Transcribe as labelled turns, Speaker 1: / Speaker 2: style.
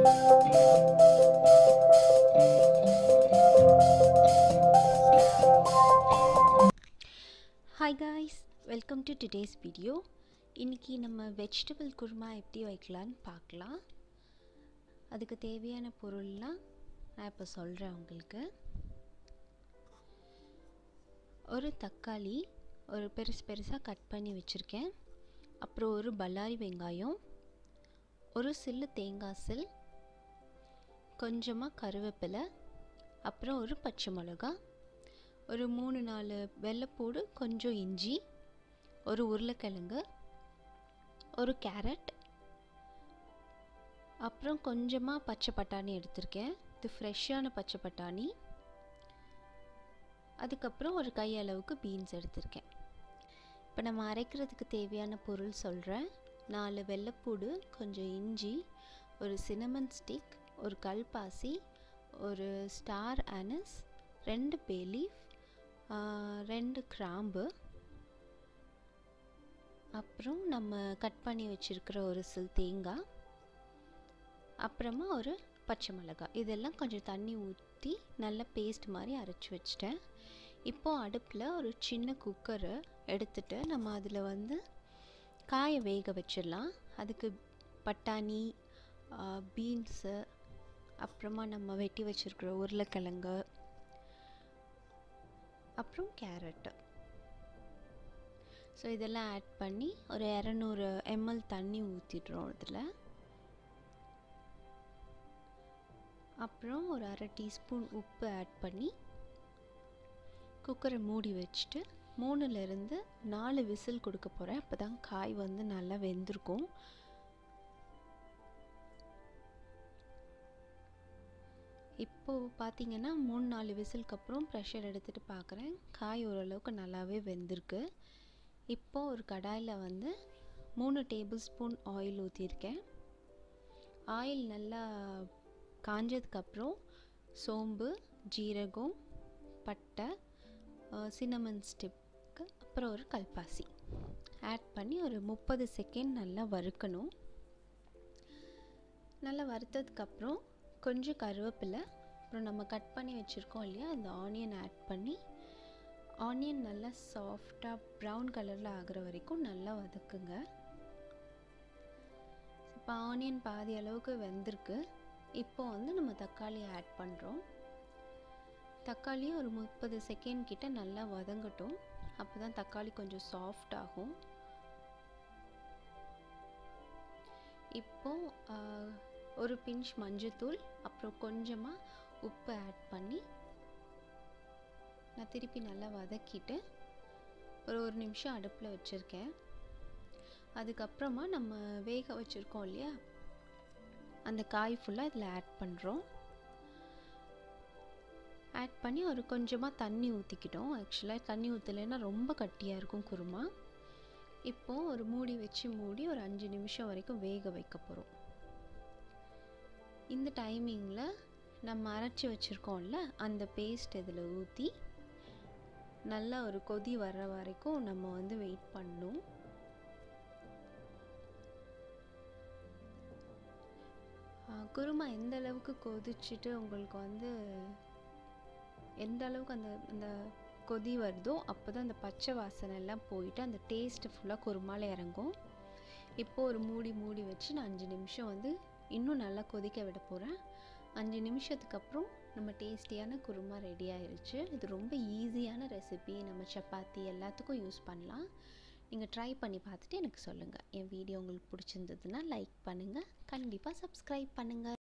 Speaker 1: hi guys welcome to today's video இன்றைக்கி நம்ம vegetable kurma எப்படி வைக்கலான்னு பார்க்கலாம் அதுக்கு தேவையான பொருள்லாம் நான் இப்போ சொல்கிறேன் உங்களுக்கு ஒரு தக்காளி ஒரு பெருசு பெருசாக கட் பண்ணி வச்சுருக்கேன் அப்புறம் ஒரு பல்லாரி வெங்காயம் ஒரு சில்லு தேங்காய் சில் கொஞ்சமாக கருவேப்பிலை அப்புறம் ஒரு பச்சை மிளகா ஒரு மூணு நாலு வெள்ளைப்பூடு கொஞ்சம் இஞ்சி ஒரு உருளைக்கிழங்கு ஒரு கேரட் அப்புறம் கொஞ்சமாக பச்சை பட்டாணி எடுத்திருக்கேன் இது ஃப்ரெஷ்ஷான பச்சை பட்டாணி அதுக்கப்புறம் ஒரு கை அளவுக்கு பீன்ஸ் எடுத்திருக்கேன் இப்போ நம்ம அரைக்கிறதுக்கு தேவையான பொருள் சொல்கிறேன் நாலு வெள்ளைப்பூடு கொஞ்சம் இஞ்சி ஒரு சினமன் ஸ்டிக் ஒரு கல்பாசி ஒரு ஸ்டார் ஆனஸ் ரெண்டு பேலீஃப் ரெண்டு கிராம்பு அப்புறம் நம்ம கட் பண்ணி வச்சுருக்கிற ஒரு சில் தேங்காய் அப்புறமா ஒரு பச்சை மிளகாய் இதெல்லாம் கொஞ்சம் தண்ணி ஊற்றி நல்ல பேஸ்ட் மாதிரி அரைச்சி வச்சிட்டேன் இப்போது அடுப்பில் ஒரு சின்ன குக்கரை எடுத்துட்டு நம்ம அதில் வந்து காயை வேக வச்சிடலாம் அதுக்கு பட்டாணி பீன்ஸு அப்புறமா நம்ம வெட்டி வச்சுருக்கிற உருளைக்கிழங்கு அப்புறம் கேரட்டு ஸோ இதெல்லாம் ஆட் பண்ணி ஒரு இரநூறு எம்எல் தண்ணி ஊற்றிடுறோம் இதில் அப்புறம் ஒரு அரை டீஸ்பூன் உப்பு ஆட் பண்ணி குக்கரை மூடி வச்சுட்டு மூணுலேருந்து நாலு விசில் கொடுக்க போகிறேன் அப்போ தான் காய் வந்து நல்லா வெந்திருக்கும் இப்போது பார்த்தீங்கன்னா மூணு நாலு விசிலுக்கு அப்புறம் ப்ரெஷர் எடுத்துகிட்டு பார்க்குறேன் காய் ஓரளவுக்கு நல்லாவே வெந்திருக்கு இப்போது ஒரு கடாயில் வந்து மூணு டேபிள் ஸ்பூன் ஆயில் ஊற்றிருக்கேன் ஆயில் நல்லா காஞ்சதுக்கப்புறம் சோம்பு ஜீரகம் பட்டை சினமன் ஸ்டிக்கு அப்புறம் ஒரு கல்பாசி ஆட் பண்ணி ஒரு முப்பது செகண்ட் நல்லா வறுக்கணும் நல்லா வறுத்ததுக்கப்புறம் கொஞ்சம் கருவேப்பிலை அப்புறம் நம்ம கட் பண்ணி வச்சுருக்கோம் இல்லையா அந்த ஆனியன் ஆட் பண்ணி ஆனியன் நல்லா சாஃப்டாக ப்ரௌன் கலரில் ஆகிற வரைக்கும் நல்லா வதக்குங்க இப்போ ஆனியன் பாதி அளவுக்கு வெந்திருக்கு இப்போ வந்து நம்ம தக்காளி ஆட் பண்ணுறோம் தக்காளி ஒரு முப்பது செகண்ட் கிட்ட நல்லா வதங்கட்டும் அப்போ தான் தக்காளி கொஞ்சம் சாஃப்ட் ஆகும் இப்போ ஒரு பிஞ்ச் மஞ்சத்தூள் அப்புறம் கொஞ்சமாக உப்பு ஆட் பண்ணி நான் திருப்பி நல்லா வதக்கிட்டு ஒரு ஒரு நிமிஷம் அடுப்பில் வச்சுருக்கேன் அதுக்கப்புறமா நம்ம வேக வச்சுருக்கோம் இல்லையா அந்த காய் ஃபுல்லாக இதில் ஆட் பண்ணுறோம் ஆட் பண்ணி ஒரு கொஞ்சமாக தண்ணி ஊற்றிக்கிட்டோம் ஆக்சுவலாக தண்ணி ஊற்றலைன்னா ரொம்ப கட்டியாக இருக்கும் குருமா இப்போது ஒரு மூடி வச்சு மூடி ஒரு அஞ்சு நிமிஷம் வரைக்கும் வேக வைக்க போகிறோம் இந்த டைமிங்கில் நம்ம அரைச்சி வச்சுருக்கோம்ல அந்த பேஸ்ட் இதில் ஊற்றி நல்லா ஒரு கொதி வர்ற வரைக்கும் நம்ம வந்து வெயிட் பண்ணணும் குருமா எந்த அளவுக்கு கொதிச்சுட்டு உங்களுக்கு வந்து எந்த அளவுக்கு அந்த அந்த கொதி வருதோ அப்போ தான் அந்த பச்சை வாசனை எல்லாம் போயிட்டு அந்த டேஸ்ட்டு ஃபுல்லாக குருமாவில் இறங்கும் இப்போது ஒரு மூடி மூடி வச்சு நான் அஞ்சு நிமிஷம் வந்து இன்னும் நல்லா கொதிக்க விட போகிறேன் அஞ்சு நிமிஷத்துக்கு அப்புறம் நம்ம டேஸ்டியான குருமா ரெடி ஆயிடுச்சு இது ரொம்ப ஈஸியான ரெசிபி நம்ம சப்பாத்தி எல்லாத்துக்கும் யூஸ் பண்ணலாம் நீங்கள் ட்ரை பண்ணி பார்த்துட்டு எனக்கு சொல்லுங்கள் என் வீடியோ உங்களுக்கு பிடிச்சிருந்ததுன்னா லைக் பண்ணுங்கள் கண்டிப்பாக சப்ஸ்கிரைப் பண்ணுங்கள்